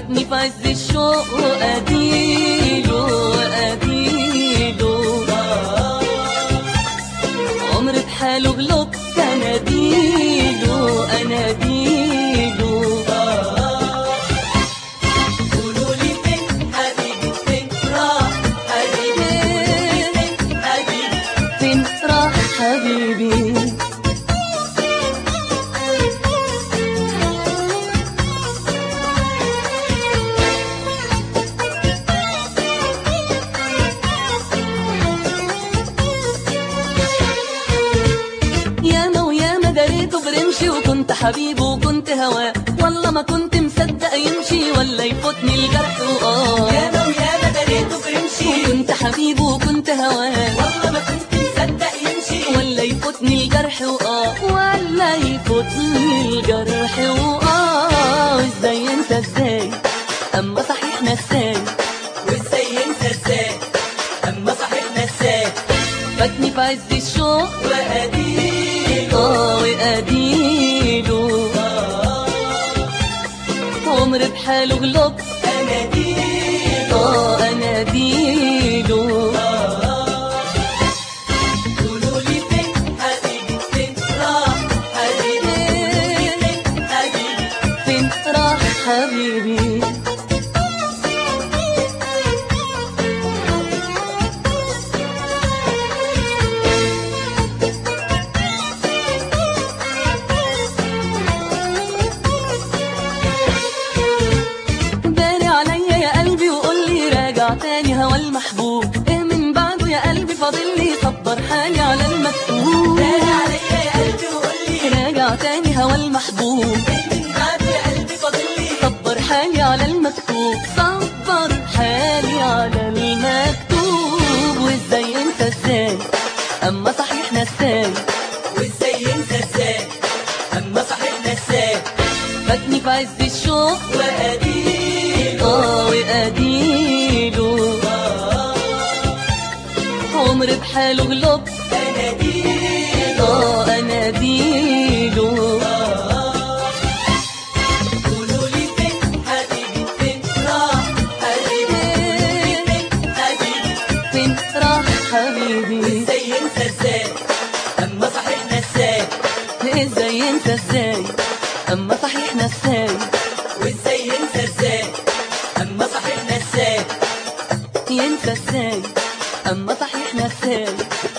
فاتني في عز الشوق وأديله وأديله عمر بحاله غلب أناديله أناديله قولوا لي فين حبيبي فين راح حبيبي فين حبيبي فين راح حبيبي ياما وياما دريته برمشي وكنت حبيبه وكنت هواه والله ما كنت مصدق يمشي ولا يفوتني الجرح وآه ياما وياما دريته برمشي وكنت حبيبه وكنت هواه والله ما كنت مصدق يمشي ولا يفوتني الجرح وآه ولا يفوتني الجرح وآه ازاي انت ازاي اما صحيح نساي وازاي انسى ازاي اما صحيح نساك فاتني في عز الشوق واديله اه واديله عمر بحاله غلب اناديله اه اناديله قولوا لي فين حبيبي فين راح حبيبي فين حبيبي فين راح حبيبي داري عليا يا قلبي وقول لي راجع تاني هوا المحبوب ايه من بعده يا قلبي فاضل لي صبر حالي على المكتوب داري عليا يا قلبي وقول لي راجع تاني هوا المحبوب من بعد يا قلبي فاضل لي صبر حالي على المكتوب صبر حالي على المكتوب وازاي انت ازاي اما صحيح نساي وازاي انسى ازاي اما صحيح نساك فاتني في عز الشوق واديله اه واديله عمر بحاله غلب اناديله اه اناديله قولوا لي فين حبيبي فين راح حبيبي فين حبيبي فين راح حبيبي وازاي انسى ازاي اما صحيح نساك ازاي انت ازاي اما صحيح نساي وازاي انسى ازاي اما صحيح نساك ينسى ازاي اما صحيح نساي